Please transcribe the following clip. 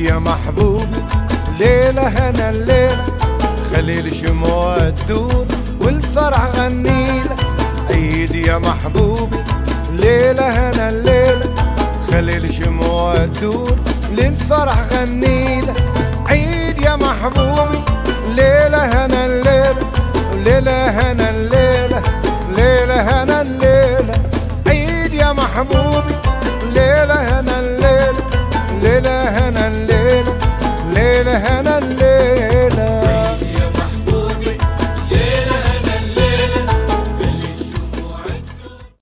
يا محبوبي ليلة هنا الليلة خلي الشموع تدور والفرح غنيلة عيد يا محبوبي ليلة هنا الليلة خلي الشموع تدور للفرح غنيلة